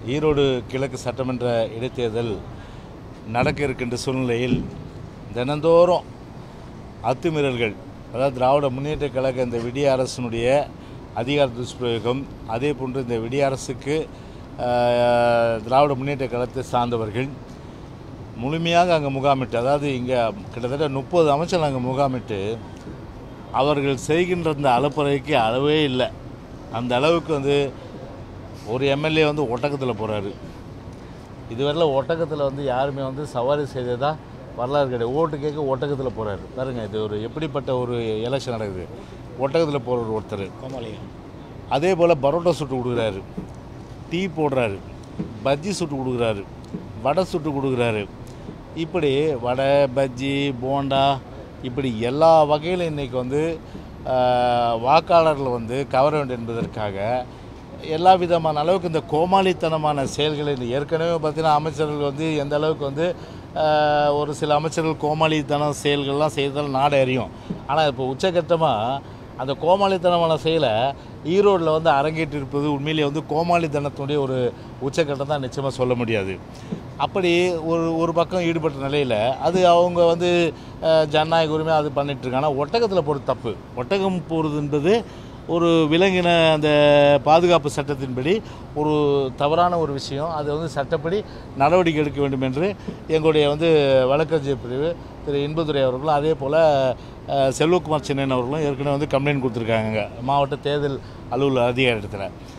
ஈரோடு கிழக்கு சட்டமன்ற இடைத்தேர்தல் நடக்க இருக்கின்ற சூழ்நிலையில் தினந்தோறும் அத்துமீறல்கள் அதாவது திராவிட முன்னேற்ற கழக இந்த விடிய அரசினுடைய அதிகார துஷ்பிரயோகம் அதே போன்று இந்த விடிய அரசுக்கு ஆஹ், திராவிட முன்னேற்ற கழகத்தை சார்ந்தவர்கள் முழுமையாக அங்கே முகாமிட்டு அதாவது இங்கே கிட்டத்தட்ட முப்பது அமைச்சர் அங்கே முகாமிட்டு அவர்கள் செய்கின்ற அந்த அலப்பறைக்கு அளவே இல்லை அந்த அளவுக்கு வந்து ஒரு எம்எல்ஏ வந்து ஒட்டகத்தில் போகிறாரு இதுவரையில் ஒட்டகத்தில் வந்து யாருமே வந்து சவாரி செய்ததா வரலாறு கிடையாது ஓட்டு கேட்க ஒட்டகத்தில் போகிறாரு பாருங்க இது ஒரு எப்படிப்பட்ட ஒரு எலெக்ஷன் நடக்குது ஒட்டகத்தில் போகிற ஒருத்தர் கோமாளியம் அதே போல் பரோட்டா சுட்டு கொடுக்குறாரு டீ போடுறாரு பஜ்ஜி சுட்டு கொடுக்குறாரு வடை சுட்டு கொடுக்குறாரு இப்படி வடை பஜ்ஜி போண்டா இப்படி எல்லா வகையிலும் இன்றைக்கி வந்து ஆஹ், வாக்காளர்கள் வந்து கவர வேண்டும் என்பதற்காக எல்லா விதமான அளவுக்கு இந்த கோமாளித்தனமான செயல்களை இந்த ஏற்கனவே பார்த்தீங்கன்னா அமைச்சர்கள் வந்து எந்த அளவுக்கு வந்து ஆஹ், ஒரு சில அமைச்சர்கள் கோமாளித்தனம் செயல்கள்லாம் செய்தால் நாடு அறியும் ஆனால் இப்போ உச்சகட்டமாக அந்த கோமாளித்தனமான செயலை ஈரோட்டில் வந்து அரங்கேற்றி இருப்பது உண்மையிலேயே வந்து கோமாளித்தனத்தினுடைய ஒரு உச்சக்கட்டம் தான் நிச்சயமாக சொல்ல முடியாது அப்படி ஒரு ஒரு பக்கம் ஈடுபட்ட நிலையில் அது அவங்க வந்து அஹ், ஜனநாயக உரிமை அது பண்ணிட்டு இருக்காங்க ஒட்டகத்தில் போகிறது தப்பு ஒட்டகம் போகிறது என்பது ஒரு விலங்கின அந்த பாதுகாப்பு சட்டத்தின்படி ஒரு தவறான ஒரு விஷயம் அது வந்து சட்டப்படி நடவடிக்கை எடுக்க வேண்டும் என்று எங்களுடைய வந்து வழக்கறிஞர் பிரிவு திரு இன்பதுரை அவர்களும் அதே போல் செல்வகுமார் சின்னன் அவர்களும் ஏற்கனவே வந்து கம்ப்ளைண்ட் கொடுத்துருக்காங்க மாவட்ட தேர்தல் அலுவலர் அதிகாரி இடத்துல